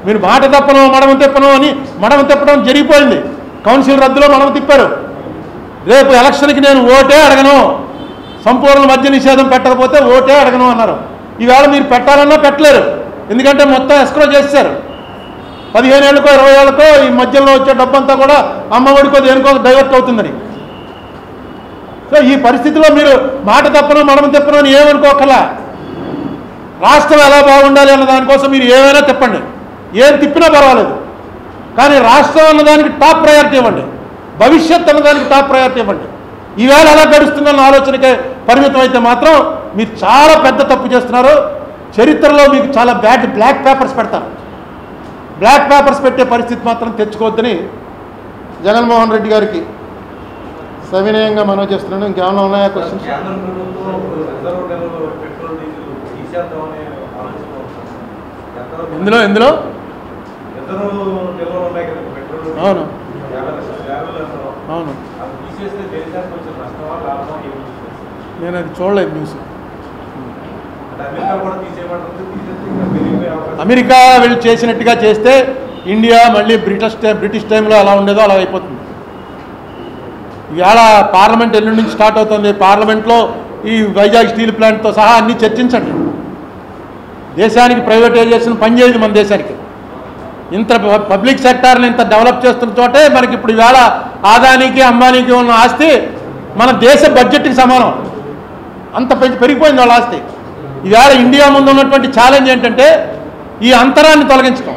మీరు మాట తప్పను మడమ తిప్పను అని మడమ తిప్పడం జరిగిపోయింది కౌన్సిల్ రద్దులో మడమ తిప్పారు రేపు ఎలక్షన్కి నేను ఓటే అడగను సంపూర్ణ మద్య నిషేధం పెట్టకపోతే ఓటే అడగను అన్నారు ఈవేళ మీరు పెట్టాలన్నా పెట్టలేరు ఎందుకంటే మొత్తం ఎస్క్రో చేశారు పదిహేను ఏళ్ళకో ఇరవై ఏళ్ళకో ఈ మధ్యలో వచ్చే డబ్బంతా కూడా అమ్మఒడికో దేనికో డైవర్ట్ అవుతుందని సో ఈ పరిస్థితిలో మీరు మాట తప్పను మడమ తిప్పను అని ఏమనుకోకలా రాష్ట్రం ఎలా బాగుండాలి అన్న దానికోసం మీరు ఏమైనా తిప్పండి ఏం తిప్పినా పర్వాలేదు కానీ రాష్ట్రం అన్నదానికి టాప్ ప్రయారిటీ ఇవ్వండి భవిష్యత్ అన్నదానికి టాప్ ప్రయారిటీ ఇవ్వండి ఈవేళ ఎలా గడుస్తుందన్న ఆలోచనకే పరిమితం అయితే మాత్రం మీరు చాలా పెద్ద తప్పు చేస్తున్నారు చరిత్రలో మీకు చాలా బ్యాడ్ బ్లాక్ పేపర్స్ పెడతారు బ్లాక్ పేపర్స్ పెట్టే పరిస్థితి మాత్రం తెచ్చుకోవద్దని జగన్మోహన్ రెడ్డి గారికి సవినయంగా మనవి చేస్తున్నాను ఇంకేమైనా ఉన్నాయా క్వశ్చన్స్ కేంద్ర ప్రభుత్వం రిజర్వ్ లెవెల్ పెట్రోల్ డీజిల్ తీసేద్దామనే ఆలోచన ఎక్కడ ఎందులో ఎందులో రిజర్వ్ నిల్వలు ఉన్నాయి కదా పెట్రోల్ అవును. యాభై లక్షల బ్యారెల్ అన్నారు. అవును అది తీసేస్తే దేశానికి కొంచెం నష్టమా లాభమా ఏమి నేను అది చూడలేదు న్యూస్ అంటే అమెరికా కూడా తీసేయబడుతుంది తీసేస్తే ఇంకా పెరిగిపోయే అవకాశం అమెరికా వీళ్ళు చేసినట్టుగా చేస్తే ఇండియా మళ్ళీ బ్రిటిష్ టైం బ్రిటిష్ టైంలో ఎలా ఉండేదో అలా అయిపోతుంది ఇవాళ పార్లమెంట్ ఎల్లుండి నుంచి స్టార్ట్ అవుతుంది పార్లమెంట్లో ఈ వైజాగ్ స్టీల్ ప్లాంట్తో సహా అన్నీ చర్చించండి దేశానికి ప్రైవేటైజేషన్ పనిచేయదు మన దేశానికి ఇంత ప- పబ్లిక్ సెక్టార్ని ఇంత డెవలప్ చేస్తున్న చోటే మనకి ఇప్పుడు ఈవేళ ఆదానికి అంబానీకి ఉన్న ఆస్తి మన దేశ బడ్జెట్కి సమానం అంత పెంచి పెరిగిపోయింది వాళ్ళ ఆస్తి ఈవేళ ఇండియా ముందు ఉన్నటువంటి ఛాలెంజ్ ఏంటంటే ఈ అంతరాన్ని తొలగించడం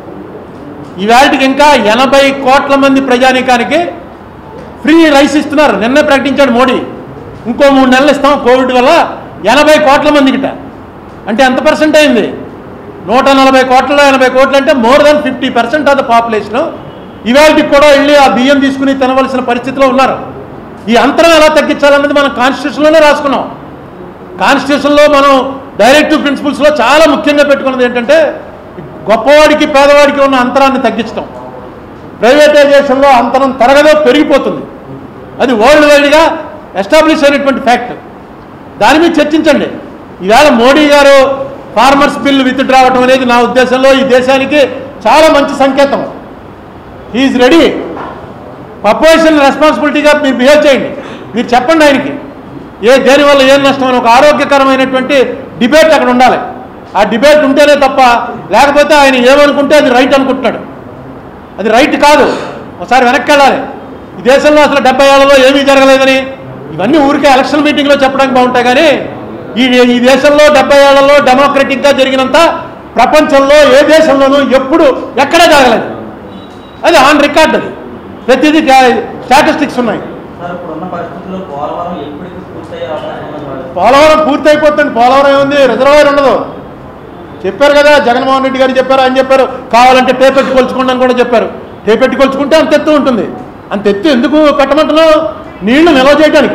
ఈవేళకి ఇంకా ఎనభై కోట్ల మంది ప్రజానీకానికి ఫ్రీ రైస్ ఇస్తున్నారు నిన్నే ప్రకటించాడు మోడీ ఇంకో మూడు నెలలు ఇస్తాం కోవిడ్ వల్ల ఎనభై కోట్ల మందికిట అంటే ఎంత పర్సెంట్ అయింది నూట నలభై కోట్లలో ఎనభై కోట్లు అంటే more than fifty percent of the population ఇవాళకి కూడా వెళ్ళి ఆ బియ్యం తీసుకుని తినవలసిన పరిస్థితిలో ఉన్నారు ఈ అంతరం ఎలా తగ్గించాలన్నది మనం కాన్స్టిట్యూషన్లోనే రాసుకున్నాం కాన్స్టిట్యూషన్లో మనం డైరెక్టివ్ ప్రిన్సిపల్స్లో చాలా ముఖ్యంగా పెట్టుకున్నది ఏంటంటే గొప్పవాడికి పేదవాడికి ఉన్న అంతరాన్ని తగ్గించడం ప్రైవేటైజేషన్లో అంతరం తరగదో పెరిగిపోతుంది అది వరల్డ్ వైడ్గా ఎస్టాబ్లిష్ అయినటువంటి ఫ్యాక్ట్ దాని మీద చర్చించండి ఈవేళ మోడీ గారు ఫార్మర్స్ బిల్ విత్ రావటం అనేది నా ఉద్దేశంలో ఈ దేశానికి చాలా మంచి సంకేతం హీఈస్ రెడీ అపోజిషన్ రెస్పాన్సిబిలిటీగా మీరు బిహేవ్ చేయండి మీరు చెప్పండి ఆయనకి ఏ దేనివల్ల ఏం నష్టం అని ఒక ఆరోగ్యకరమైనటువంటి డిబేట్ అక్కడ ఉండాలి ఆ డిబేట్ ఉంటేనే తప్ప లేకపోతే ఆయన ఏమనుకుంటే అది రైట్ అనుకుంటున్నాడు అది రైట్ కాదు ఒకసారి వెనక్కి వెళ్ళాలి ఈ దేశంలో అసలు డెబ్బై ఏళ్లలో ఏమీ జరగలేదని ఇవన్నీ ఊరికే ఎలక్షన్ మీటింగ్లో చెప్పడానికి బాగుంటాయి కానీ ఈ ఈ దేశంలో డెబ్బై ఏళ్లలో డెమోక్రటిక్గా జరిగినంత ప్రపంచంలో ఏ దేశంలోనూ ఎప్పుడు ఎక్కడా జరగలేదు అది ఆన్ రికార్డ్ అది ప్రతిదీ స్టాటిస్టిక్స్ ఉన్నాయి సార్ ఇప్పుడున్న పరిస్థితుల్లో పోలవరం ఎప్పటికి పూర్తయ్యే అవకాశం ఉందని భావిస్తున్నారు? పోలవరం పూర్తి అయిపోతుంది పోలవరం ఏముంది రిజర్వాయర్ ఉండదు చెప్పారు కదా జగన్మోహన్ రెడ్డి గారు చెప్పారు ఆయన చెప్పారు కావాలంటే టేపెట్టి కొలుచుకోండి అని కూడా చెప్పారు టేపెట్టి కొలుచుకుంటే అంత ఎత్తు ఉంటుంది అంత ఎత్తు ఎందుకు కట్టమంటున్నావు నీళ్లు నిల్వ చేయడానికి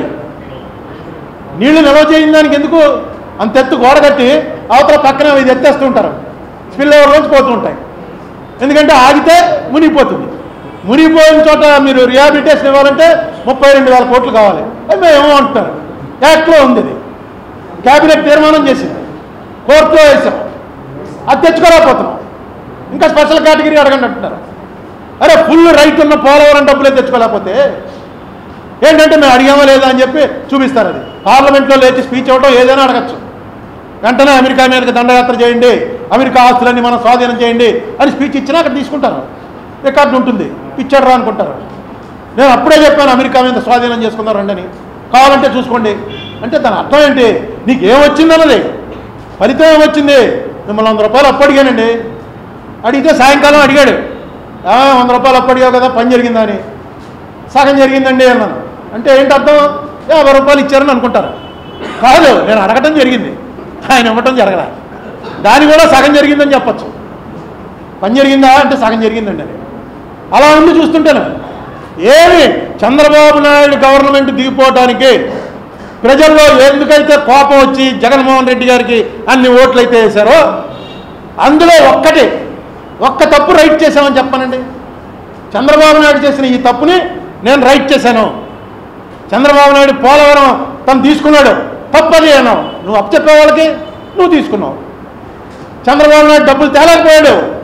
నీళ్లు నిల్వ చేయని దానికి ఎందుకు అంత ఎత్తు గోడ కట్టి అవతల పక్కన ఇది ఎత్తేస్తూ ఉంటారు స్పిల్ ఓవర్లోంచి పోతూ ఉంటాయి ఎందుకంటే ఆగితే మునిగిపోతుంది మునిగిపోయిన చోట మీరు రిహాబిలిటేషన్ ఇవ్వాలంటే ముప్పై రెండు వేల కోట్లు కావాలి అది మేము ఏమో అంటున్నారు యాక్ట్లో ఉంది ఇది క్యాబినెట్ తీర్మానం చేసింది కోర్టులో వేసాం అది తెచ్చుకోలేకపోతున్నాం ఇంకా స్పెషల్ కేటగిరీ అడగండి అంటున్నారు అరే ఫుల్ రైట్ ఉన్న పోలవరం డబ్బులే తెచ్చుకోలేకపోతే ఏంటంటే మేము అడిగామా లేదా అని చెప్పి చూపిస్తారు అది పార్లమెంట్లో లేచి స్పీచ్ ఇవ్వడం ఏదైనా అడగచ్చు వెంటనే అమెరికా మీదకి దండయాత్ర చేయండి అమెరికా ఆస్తులన్నీ మనం స్వాధీనం చేయండి అని స్పీచ్ ఇచ్చినా అక్కడ తీసుకుంటారు రికార్డు ఉంటుంది ఇచ్చాడు రా అనుకుంటారు నేను అప్పుడే చెప్పాను అమెరికా మీద స్వాధీనం చేసుకున్నారండి అని కావాలంటే చూసుకోండి అంటే దాని అర్థం ఏంటి నీకు ఏం వచ్చిందన్నది ఫలితం ఏమొచ్చింది మిమ్మల్ని వంద రూపాయలు అప్పు అడిగానండి అడిగితే సాయంకాలం అడిగాడు "ఆ, వంద రూపాయలు అప్పు అడిగావు కదా పని జరిగిందా అని సగం జరిగిందండి అన్నాను అంటే ఏంటి అర్థం యాభై రూపాయలు ఇచ్చారని అనుకుంటారు కాదు నేను అడగటం జరిగింది ఆయన ఇవ్వటం జరగల దాని కూడా సగం జరిగిందని చెప్పచ్చు పని జరిగిందా అంటే సగం జరిగిందండి అని అలా ఉంది చూస్తుంటాను ఏమి చంద్రబాబు నాయుడు గవర్నమెంట్ దిగిపోవటానికి ప్రజల్లో ఎందుకైతే కోపం వచ్చి జగన్మోహన్ రెడ్డి గారికి అన్ని ఓట్లు అయితే వేశారో అందులో ఒక్కటి ఒక్క తప్పు రైట్ చేశామని చెప్పానండి చంద్రబాబు నాయుడు చేసిన ఈ తప్పుని నేను రైట్ చేశాను చంద్రబాబు నాయుడు పోలవరం తను తీసుకున్నాడు తప్పది అన్నావు నువ్వు అప్పు చెప్పే వాళ్ళకి నువ్వు తీసుకున్నావు చంద్రబాబు నాయుడు డబ్బులు తేలేకపోయాడు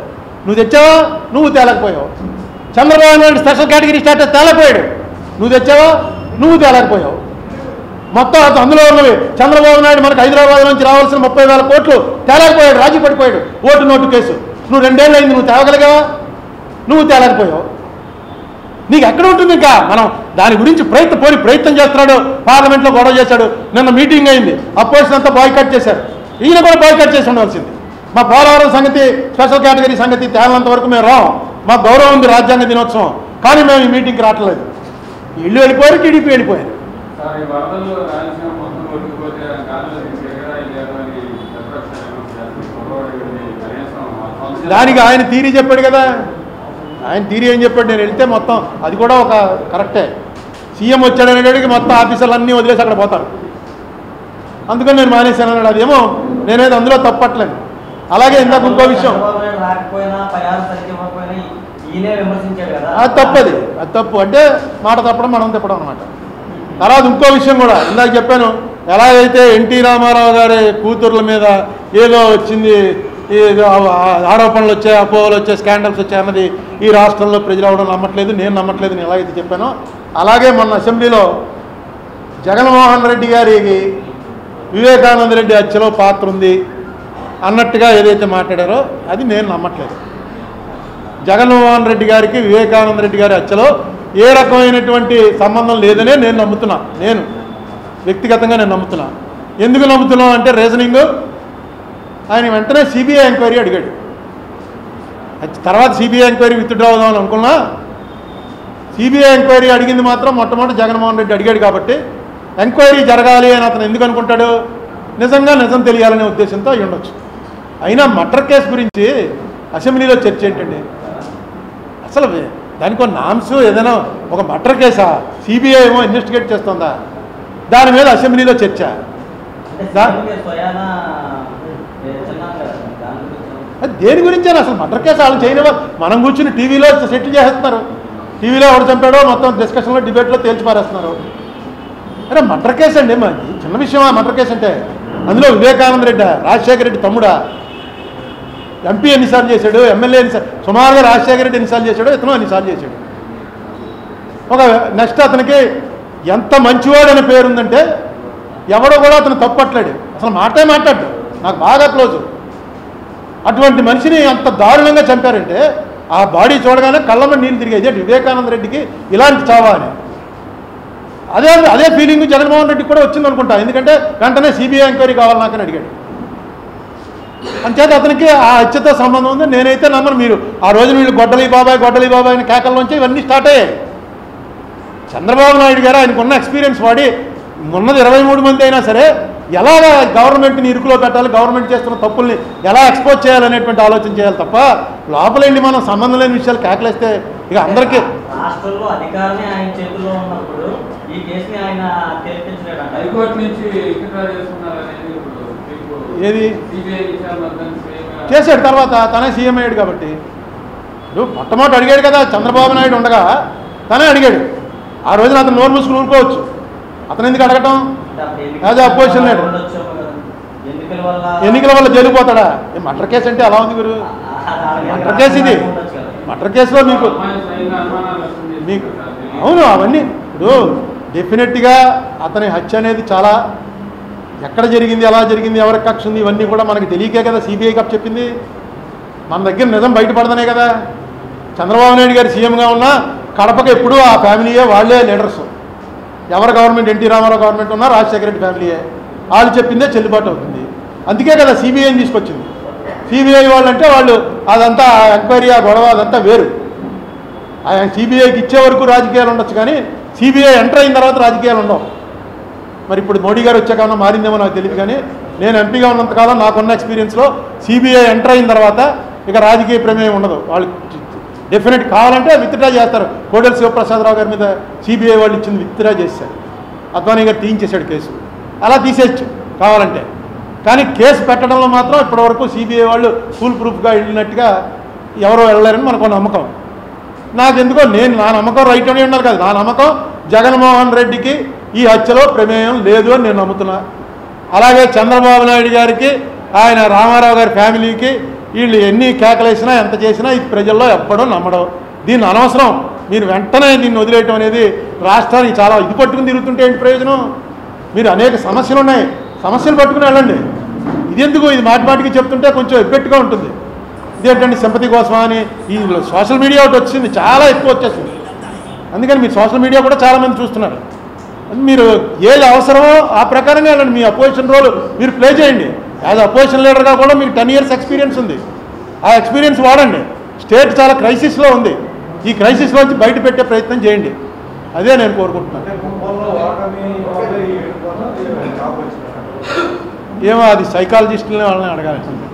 నువ్వు తెచ్చావా నువ్వు తేలకపోయావు Chandrababu Naidu special category status తేలకపోయాడు నువ్వు తెచ్చావా నువ్వు తేలకపోయావు మొత్తం అత- అందులో ఉన్నవి చంద్రబాబు నాయుడు మనకు హైదరాబాద్ నుంచి రావాల్సిన ముప్పై వేల కోట్లు తేలేకపోయాడు రాజీ పడిపోయాడు ఓటు నోటు కేసు నువ్వు రెండేళ్ళు అయింది నువ్వు తేవగలిగావా నువ్వు తేలేకపోయావు నీకు ఎక్కడ ఉంటుంది ఇంకా మనం దాని గురించి ప్రయత్నం పోని ప్రయత్నం చేస్తున్నాడు పార్లమెంట్లో గొడవ చేశాడు నిన్న మీటింగ్ అయింది అపోజిషన్ అంతా బాయ్కట్ చేశారు ఈయన కూడా బాయ్కట్ చేసి ఉండవలసింది మా పోలవరం సంగతి స్పెషల్ కేటగిరీ సంగతి తేలినంత వరకు మేము రాం మా గౌరవం ఉంది రాజ్యాంగ దినోత్సవం కానీ మేము ఈ మీటింగ్కి రావట్లేదు ఇల్లు వెళ్ళిపోయారు టీడీపీ వెళ్ళిపోయారు సార్ ఈ వరదల్లో రాయలసీమ మొత్తం కొట్టుకుపోతే గాలిలో ఎగరా లేదు అని ప్రతిపక్షాలు ఏమో చేస్తుంది. కుర్రవాడిని కనీసం ఆ సంవత్సరం- దానికి ఆయన థీరీ చెప్పాడు కదా ఆయన థీరీ ఏం చెప్పాడు నేను వెళ్తే మొత్తం అది కూడా ఒక కరెక్టే సీఎం వచ్చాడు అనేటికి మొత్తం ఆఫీసర్లు అన్నీ వదిలేసి అక్కడ పోతారు అందుకని నేను మానేశాను అన్నాడు అదేమో నేనేది అందులో తప్పట్లేదు అలాగే ఇందాక ఇంకో విషయం చంద్రబాబు నాయుడు రాకపోయినా పరిహారం సరిగ్గా ఇవ్వకపోయినా ఈయనే విమర్శించాడు కదా అది తప్పది అది తప్పు అంటే మాట తప్పడం మనం తిప్పడం అనమాట తర్వాత ఇంకో విషయం కూడా ఇందాక చెప్పాను ఎలాగైతే ఎన్టీ రామారావు గారి కూతుర్ల మీద ఏదో వచ్చింది ఏదో ఆ- ఆ- ఆరోపణలు వచ్చాయి అపోహలు వచ్చాయి స్కాండల్స్ వచ్చాయి అన్నది ఈ రాష్ట్రంలో ప్రజలు అవడం నమ్మట్లేదు నేను నమ్మట్లేదు నేను ఎలాగైతే చెప్పానో అలాగే మొన్న అసెంబ్లీలో జగన్మోహన్ రెడ్డి గారికి వివేకానంద రెడ్డి హత్యలో పాత్ర ఉంది అన్నట్టుగా ఏదైతే మాట్లాడారో అది నేను నమ్మట్లేదు జగన్మోహన్ రెడ్డి గారికి వివేకానంద రెడ్డి గారి హత్యలో ఏ రకమైనటువంటి సంబంధం లేదనే నేను నమ్ముతున్నా నేను వ్యక్తిగతంగా నేను నమ్ముతున్నా ఎందుకు నమ్ముతున్నాం అంటే రీజనింగ్ ఆయన వెంటనే సిబిఐ ఎంక్వైరీ అడిగాడు అది తర్వాత సిబిఐ ఎంక్వైరీ విత్డ్రా అవుదామని అనుకున్నా సిబిఐ ఎంక్వైరీ అడిగింది మాత్రం మొట్టమొదటి జగన్మోహన్ రెడ్డి అడిగాడు కాబట్టి ఎంక్వైరీ జరగాలి అని అతను ఎందుకు అనుకుంటాడు నిజంగా నిజం తెలియాలనే ఉద్దేశంతో అయి ఉండొచ్చు అయినా మర్డర్ కేసు గురించి అసెంబ్లీలో చర్చ ఏంటండి అసలు వే- దానికి ఒక నామ్స్ ఏదైనా ఒక మర్డర్ కేసా సిబిఐ ఏమో ఇన్వెస్టిగేట్ చేస్తుందా దాని మీద అసెంబ్లీలో చర్చ అంటే దా- సీఎం గారు స్వయానా ఏ, చిన్నాను కదా దాని గురించి అది దేని గురించి అసలు మర్డర్ కేసు వాళ్ళు చేయనివ్వ మనం కూర్చుని టీవీలో సెటిల్ చేస్తున్నారు టీవీలో ఎవడు చంపాడో మొత్తం డిస్కషన్లో డిబేట్లో తేల్చి పారేస్తున్నారు అరే మర్డర్ కేసు అండి మాది చిన్న విషయమా మర్డర్ కేసు అంటే అందులో వివేకానంద రెడ్డి రాజశేఖర రెడ్డి తమ్ముడా ఎంపీ ఎన్నిసార్లు చేశాడు ఎమ్మెల్యే ఎన్నిసార్లు సుమారుగా రాజశేఖర రెడ్డి ఎన్నిసార్లు చేశాడో ఇతను అన్నిసార్లు చేశాడు ఒక నెక్స్ట్ అతనికి ఎంత మంచివాడు అనే పేరు ఉందంటే ఎవడో కూడా అతను తప్పట్లేడు అసలు మాటే మాట్లాడు నాకు బాగా క్లోజు అటువంటి మనిషిని అంత దారుణంగా చంపారంటే ఆ బాడీ చూడగానే కళ్ళమ్మ నీళ్ళు తిరిగేది ఏంటి వివేకానంద రెడ్డికి ఇలాంటి చావా అని అదే అదే ఫీలింగ్ జగన్మోహన్ రెడ్డికి కూడా వచ్చింది అనుకుంటా ఎందుకంటే వెంటనే సిబిఐ ఎంక్వైరీ కావాలి నాకని అడిగాడు అంచేత అతనికి ఆ హత్యతో సంబంధం ఉంది నేనైతే నమ్మను మీరు ఆ రోజు వీళ్ళు గొడ్డలి బాబాయ్ గొడ్డలి బాబాయ్ అని కేకల్లోంచి ఇవన్నీ స్టార్ట్ అయ్యాయి చంద్రబాబు నాయుడు గారు ఆయనకున్న ఎక్స్పీరియన్స్ వాడి ఉన్నది ఇరవై మూడు మంది అయినా సరే ఎలాగ గవర్నమెంట్ని ఇరుకులో పెట్టాలి గవర్నమెంట్ చేస్తున్న తప్పుల్ని ఎలా ఎక్స్పోజ్ చేయాలనేటువంటి ఆలోచన చేయాలి తప్ప లోపలండి మనం సంబంధం లేని విషయాలు కేకలేస్తే ఇక అందరికీ రాష్ట్రంలో అధికారమే ఆయన చేతుల్లో ఉన్నప్పుడు ఈ కేసుని ఆయన తెలిపించలేడంట హైకోర్టు నుంచి విత్డ్రా చేసుకున్నారనేది ఇప్పుడు మీకు ఏది సిబిఐ విచారణ వద్దని స్వయంగా చేశాడు తర్వాత తనే సీఎం అయ్యాడు కాబట్టి ఇప్పుడు మొట్టమొదటి అడిగాడు కదా చంద్రబాబు నాయుడు ఉండగా తనే అడిగాడు ఆ రోజున అతను నోరు మూసుకుని ఊరుకోవచ్చు అతను ఎందుకు అడగటం అంటే అప్పుడు ఎన్నికల అదే opposition leader. ఉండొచ్చేమో కదా. ఎన్నికల వల్ల ఎన్నికల వల్ల జైలుకు పోతాడా ఏ మర్డర్ కేసు అంటే అలా ఉంది గురు అది అలాగే మర్డర్ కేసు ఇది ఉండొచ్చు కదా. మర్డర్ కేసులో మీకు అమ్మాయి స్వయంగా అనుమానాలు వ్యక్తం చేసింది మీకు సార్. తెలియదు. అవును అవన్నీ ఇప్పుడు డెఫినెట్గా అతని హత్య అనేది చాలా ఎక్కడ జరిగింది ఎలా జరిగింది ఎవరికి కక్ష ఉంది ఇవన్నీ కూడా మనకి తెలియకే కదా సిబిఐ కప్ చెప్పింది మన దగ్గర నిజం బయటపడదనే కదా చంద్రబాబు నాయుడు గారు సీఎంగా ఉన్నా కడపకి ఎప్పుడూ ఆ ఫ్యామిలీయే వాళ్ళే లీడర్స్ ఎవరు గవర్నమెంట్ ఎన్టీ రామారావు గవర్నమెంట్ ఉన్నా రాజశేఖర రెడ్డి ఫ్యామిలీయే వాళ్ళు చెప్పిందే చెల్లుబాటు అవుతుంది అందుకే కదా సిబిఐని తీసుకొచ్చింది సిబిఐ వాళ్ళంటే వాళ్ళు అదంతా ఎంక్వైరీ ఆ గొడవ అదంతా వేరు ఆయన సిబిఐకి ఇచ్చే వరకు రాజకీయాలు ఉండొచ్చు కానీ సిబిఐ ఎంటర్ అయిన తర్వాత రాజకీయాలు ఉండవు మరి ఇప్పుడు మోడీ గారు వచ్చాక ఏమన్నా మారిందేమో నాకు తెలియదు కానీ నేను ఎంపీగా ఉన్నంతకాలం నాకున్న ఎక్స్పీరియన్స్లో సిబిఐ ఎంటర్ అయిన తర్వాత ఇక రాజకీయ ప్రమేయం ఉండదు వాళ్ళు డెఫినెట్ కావాలంటే విత్డ్రా చేస్తారు కోడెల శివప్రసాదరావు గారి మీద సిబిఐ వాళ్ళు ఇచ్చింది విత్డ్రా చేశారు అద్వానీ గారు తీయించేశాడు కేసు అలా తీసేయచ్చు కావాలంటే కానీ కేసు పెట్టడంలో మాత్రం ఇప్పటివరకు సిబిఐ వాళ్ళు ఫుల్ ప్రూఫ్గా వెళ్ళినట్టుగా ఎవరో వెళ్ళలేరని మనకు నమ్మకం నాకెందుకో నేను నా నమ్మకం రైట్ అని ఉండాలి కదా నా నమ్మకం జగన్మోహన్ రెడ్డికి ఈ హత్యలో ప్రమేయం లేదు అని నేను నమ్ముతున్నా అలాగే చంద్రబాబు నాయుడు గారికి ఆయన రామారావు గారి ఫ్యామిలీకి వీళ్ళు ఎన్ని కేకలేసినా ఎంత చేసినా ఇది ప్రజల్లో ఎవ్వడో నమ్మడం దీన్ని అనవసరం మీరు వెంటనే దీన్ని వదిలేయటం అనేది రాష్ట్రానికి చాలా ఇది పట్టుకుని తిరుగుతుంటే ఏంటి ప్రయోజనం మీరు అనేక సమస్యలు ఉన్నాయి సమస్యలు పట్టుకుని వెళ్ళండి ఇది ఎందుకు ఇది మాటి మాటికి చెప్తుంటే కొంచెం ఎఫెక్ట్గా ఉంటుంది ఇదేంటండి సింపతి కోసమా అని ఈ సోషల్ మీడియా ఒకటి వచ్చింది చాలా ఎక్కువ వచ్చేసింది అందుకని మీరు సోషల్ మీడియా కూడా చాలామంది చూస్తున్నారు మీరు ఏది అవసరమో ఆ ప్రకారంగా వెళ్ళండి మీ అపోజిషన్ రోల్ మీరు ప్లే చేయండి యాజ్ అపోజిషన్ లీడర్గా కూడా మీకు టెన్ ఇయర్స్ ఎక్స్పీరియన్స్ ఉంది ఆ ఎక్స్పీరియన్స్ వాడండి స్టేట్ చాలా క్రైసిస్లో ఉంది ఈ క్రైసిస్లోంచి బయట పెట్టే ప్రయత్నం చేయండి అదే నేను కోరుకుంటున్నాను అంటే కుప్పంలో ఓటమి వల్ల ఈ ఏడుపు వల్ల ఈ టాప్ వచ్చింది ఏమో అది సైకాలజిస్టులని వాళ్ళని అడగాలి